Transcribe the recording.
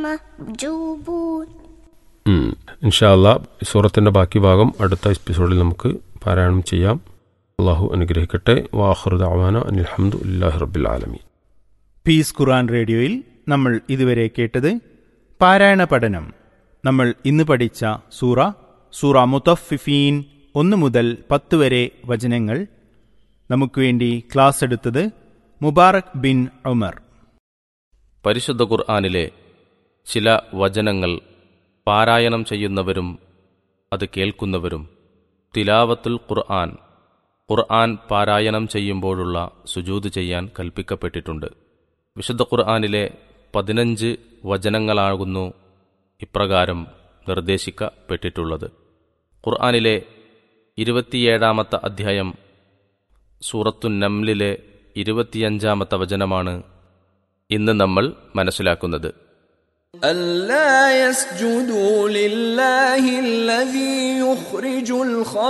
محجوبون ഇൻഷാല്ല സൂറത്തിൻ്റെ ബാക്കി ഭാഗം അടുത്ത എപ്പിസോഡിൽ നമുക്ക് പാരായണം ചെയ്യാം അള്ളാഹു അനുഗ്രഹിക്കട്ടെ വാഹൃദ് അവാന അനിൽഹമ്മദ് ഇല്ലാഹി റബ്ബിൽ ആലമീൻ പീസ് ഖുറാൻ റേഡിയോയിൽ നമ്മൾ ഇതുവരെ കേട്ടത് പാരായണ പഠനം നമ്മൾ ഇന്ന് പഠിച്ച സൂറ സൂറ മുത്തഫിഫീൻ ഒന്ന് മുതൽ പത്ത് വരെ വചനങ്ങൾ നമുക്ക് വേണ്ടി ക്ലാസ് എടുത്തത് മുബാറക് ബിൻ ഉമർ പരിശുദ്ധ ഖുർആാനിലെ ചില വചനങ്ങൾ പാരായണം ചെയ്യുന്നവരും അത് കേൾക്കുന്നവരും തിലാവത്തുൽ ഖുർആൻ ഖുർആൻ പാരായണം ചെയ്യുമ്പോഴുള്ള സുജൂത് ചെയ്യാൻ കൽപ്പിക്കപ്പെട്ടിട്ടുണ്ട് വിശുദ്ധ ഖുർആാനിലെ പതിനഞ്ച് വചനങ്ങളാകുന്നു ഇപ്രകാരം നിർദ്ദേശിക്കപ്പെട്ടിട്ടുള്ളത് ഖുർആാനിലെ ഇരുപത്തിയേഴാമത്തെ അധ്യായം സൂറത്തു നംലിലെ ഇരുപത്തിയഞ്ചാമത്തെ വചനമാണ് ഇന്ന് നമ്മൾ മനസ്സിലാക്കുന്നത് ألا يسجدوا لله الذي يخرج الخبر